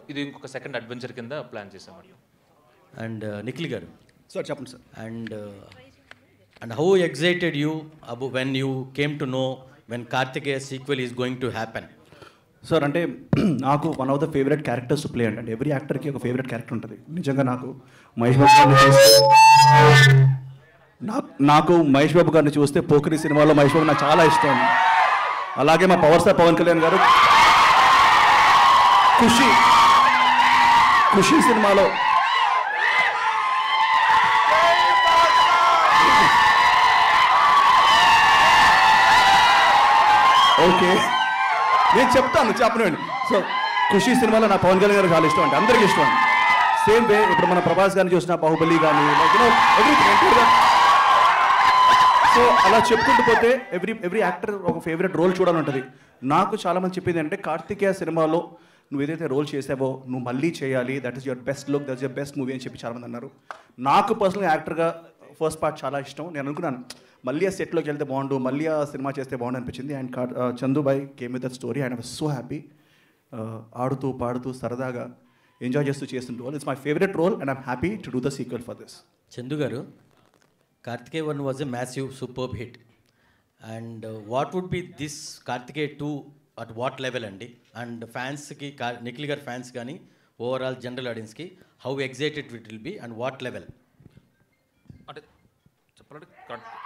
ఇది ఇంకొక second adventure కింద ప్లాన్ చేసామండి అండ్ నిఖిల్ గారు సార్ చెప్పండి sir and and how excited you about when you came to know when Karthikeya sequel is going to happen sir అంటే నాకు one of the favourite characters to play అంటే every యాక్టర్కి ఒక favourite character ఉంటుంది నిజంగా నాకు మహేష్ బాబు గారిని చూస్తే నాకు నాకు మహేష్ బాబు గారిని చూస్తే పోకిరి సినిమాలో మహేష్ బాబు నాకు చాలా ఇష్టం అలాగే మా పవర్ స్టార్ పవన్ కళ్యాణ్ గారు ఖుషి ఖుషి సినిమాలో ఓకే నేను చెప్తాను చెప్పనండి సో ఖుషి సినిమాలో నా పవన్ కళ్యాణ్ గారు చాలా ఇష్టం అండి అందరికీ ఇష్టం అండి సేమ్ వే ఇప్పుడు మన ప్రభాస్ గారిని చూసిన బాహుబలి కానీ లైక్ యూనో ఎవ్రీథింగ్ సో అలా చెప్పుకుంటూ పోతే ఎవ్రీ ఎవ్రీ యాక్టర్ ఒక ఫేవరెట్ రోల్ చూడాలని ఉంటుంది నాకు చాలామంది చెప్పింది అంటే కార్తికేయ సినిమాలో నువ్వు ఏదైతే రోల్ చేసావో నువ్వు మళ్ళీ చేయాలి that is your best look that is your best movie అని చెప్పి చాలామంది అన్నారు నాకు పర్సనల్ యాక్టర్గా ఫస్ట్ పార్ట్ చాలా ఇష్టం నేను అనుకున్నాను మళ్ళీ ఆ సెట్లోకి వెళ్తే బాగుండు మళ్ళీ ఆ సినిమా చేస్తే బాగుండు అనిపించింది and car Chandubhai came with that story and I was so happy ఆడుతూ పాడుతూ సరదాగా ఎంజాయ్ చేస్తూ చేస్తుంటూ it's my favourite role and I'm happy to do the sequel for this Chandu గారు Karthikeya one was a massive superb hit and what would be this Karthikeya two at what level అండి and ఫ్యాన్స్కి నిఖిల్ గారి fans కానీ overall general ఆడియన్స్కి how excited it will be and what level అంటే చెప్పాలంటే cut-